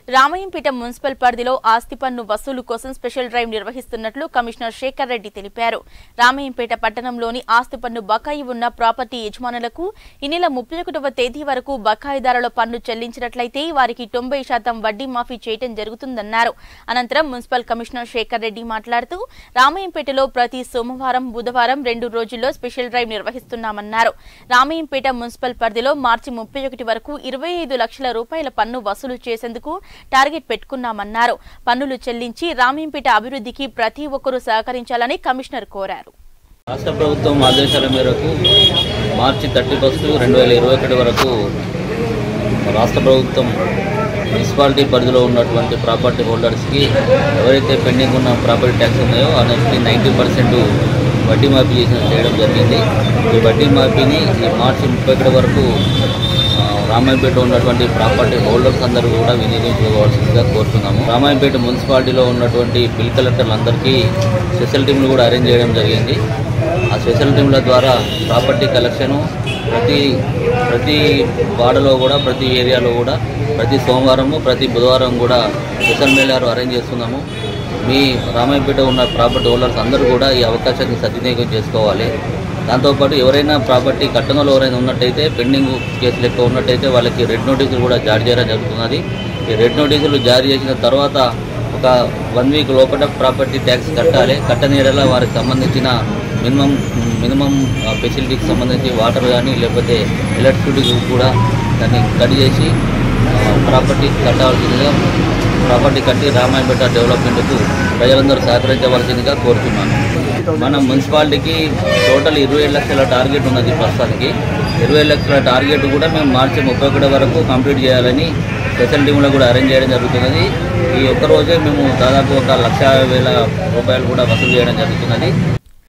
Ramayampet municipal పరిధిలో ఆస్తి పన్ను వసూలు కోసం స్పెషల్ డ్రైవ్ నిర్వహిస్తున్నట్లు కమిషనర్ శేఖర్ రెడ్డి తెలిపారు రామయ్యంపేట పట్టణంలోని ఆస్తి పన్ను బకాయి ఉన్న ప్రాపర్టీ యజమానులకు ఈ నెల ముప్పై ఒకటవ తేదీ వరకు బకాయిదారుల పన్ను చెల్లించినట్లయితే వారికి తొంభై శాతం వడ్డీ మాఫీ చేయటం జరుగుతుందన్నారు అనంతరం మున్సిపల్ కమిషనర్ శేఖర్ రెడ్డి మాట్లాడుతూ రామయ్యంపేటలో ప్రతి సోమవారం బుధవారం రెండు రోజుల్లో స్పెషల్ డ్రైవ్ నిర్వహిస్తున్నామన్నారు రామయ్యంపేట మున్సిపల్ పరిధిలో మార్చి ముప్పై ఒకటి వరకు ఇరవై ఐదు లక్షల రూపాయల పన్ను వసూలు చేసేందుకు టార్గెట్ పెట్టుకున్నామన్నారు పన్నులు చెల్లించి రామయ్యంపేట అభివృద్ధికి ప్రతి ఒక్కరూ సహకరించాలని కమిషనర్ కోరారు రాష్ట్ర ప్రభుత్వం ఆదేశాల మేరకు మార్చి థర్టీ ఫస్ట్ రెండు వేల ఇరవై ఒకటి వరకు రాష్ట్ర ప్రభుత్వం మున్సిపాలిటీ పరిధిలో ఉన్నటువంటి ప్రాపర్టీ హోల్డర్స్కి ఎవరైతే పెండింగ్ ఉన్న ప్రాపర్టీ ట్యాక్స్ ఉన్నాయో అన్నిటికీ నైంటీ పర్సెంట్ వడ్డీ మాఫీ చేసిన చేయడం జరిగింది ఈ వడ్డీ మాఫీని ఈ మార్చి ముప్పై ఒకటి వరకు ఆ, రామాయపేట ఉన్నటువంటి ప్రాపర్టీ హోల్డర్స్ అందరూ కూడా వినియోగించుకోవాల్సిందిగా కోరుతున్నాము రామాయపేట మున్సిపాలిటీలో ఉన్నటువంటి బిల్ కలెక్టర్లందరికీ స్పెషల్ టీంలు కూడా అరేంజ్ చేయడం జరిగింది ఆ స్పెషల్ టీంల ద్వారా ప్రాపర్టీ కలెక్షను ప్రతి ప్రతి వార్డులో కూడా ప్రతి ఏరియాలో కూడా ప్రతి సోమవారము ప్రతి బుధవారం కూడా స్పెషల్ మేళాలు అరేంజ్ చేస్తున్నాము మీ రామాయపేట ఉన్న ప్రాపర్టీ హోల్డర్స్ అందరూ కూడా ఈ అవకాశాన్ని సద్వినియోగం చేసుకోవాలి దాంతోపాటు ఎవరైనా ప్రాపర్టీ కట్టణంలో ఎవరైనా ఉన్నట్టయితే పెండింగ్ కేసులు ఎక్కువ ఉన్నట్టయితే వాళ్ళకి రెడ్ నోటీసులు కూడా జారీ చేయడం జరుగుతున్నది ఈ రెడ్ నోటీసులు జారీ చేసిన తర్వాత ఒక వన్ వీక్ లోపల ప్రాపర్టీ ట్యాక్స్ కట్టాలి కట్టని ఎడల వారికి సంబంధించిన మినిమం మినిమం ఫెసిలిటీకి సంబంధించి వాటర్ కానీ లేకపోతే ఎలక్ట్రిసిటీ కూడా దాన్ని కట్ చేసి ప్రాపర్టీ కట్టాల్సిందిగా ప్రాపర్టీ కట్టి రామాయపేట డెవలప్మెంట్కు ప్రజలందరూ సహకరించవలసిందిగా కోరుతున్నాను మన మున్సిపాలిటీకి టోటల్ ఇరవై ఏడు లక్షల టార్గెట్ ఉన్నది ప్రస్తుతానికి ఇరవై ఏడు లక్షల టార్గెట్ కూడా మేము మార్చి ముప్పై ఒకటి వరకు కంప్లీట్ చేయాలని స్పెషల్ టీంలో కూడా అరేంజ్ చేయడం జరుగుతున్నది ఈ ఒక్క రోజే మేము దాదాపు ఒక లక్ష యాభై వేల రూపాయలు కూడా వసూలు చేయడం జరుగుతున్నది